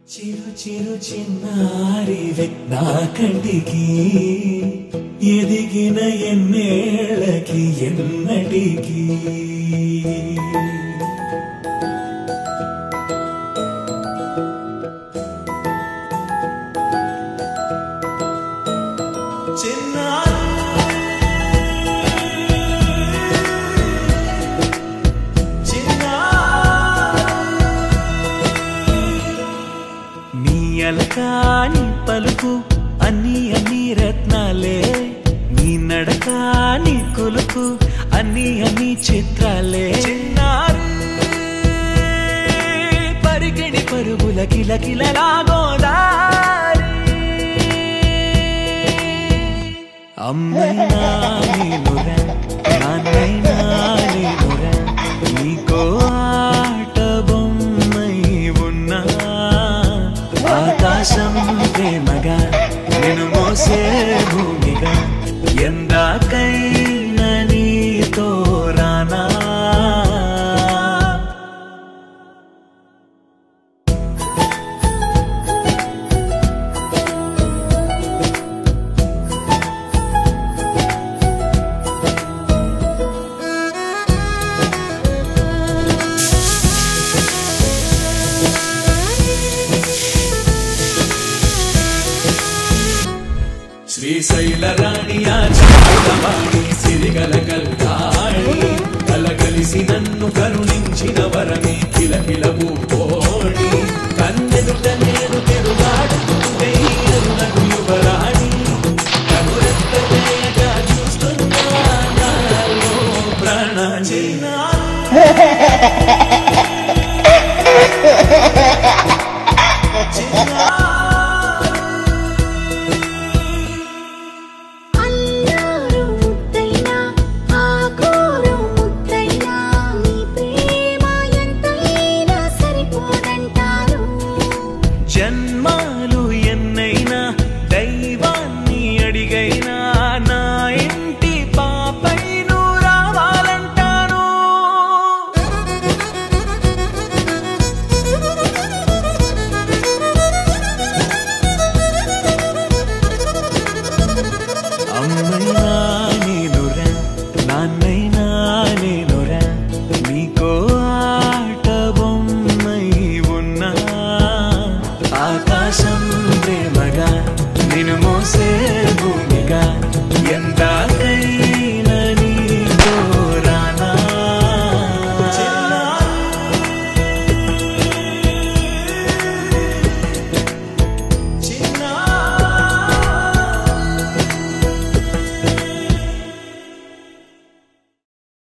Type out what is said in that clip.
చిరు చిరు చిన్నారివే నా కంటికి ఎదిగిన ఎన్నేళ్ళకి ఎన్నటికి నీ అలకాని పలుకు అన్ని అన్ని రత్నాలే నీ నడకాని కొలుకు అన్ని అన్ని చిత్రాలే చిన్నారు పరిగణి పరుగుల కిల కిలలాగోదారి అమ్మైనా నేనురా నాన్నైనా నేనురా నీకో ఆట బొమ్మై ఉన్నా ఆకాశం ప్రేమగా నేను మోసే భూమిగా ఎందాకైనా నీతో రానా శ్రీశైల రాణి ఆచారవాణి సిరిగల కల్కాణి కలగలిసి నన్ను కరుణించిన వరమే కిలకిల భూకోణి కన్నెదుట నేను తెరుగాడుతుంటే అరుణకు యువరాణి కనురెత్తగా చూస్తున్నా నాలో ప్రాణ చిన్నా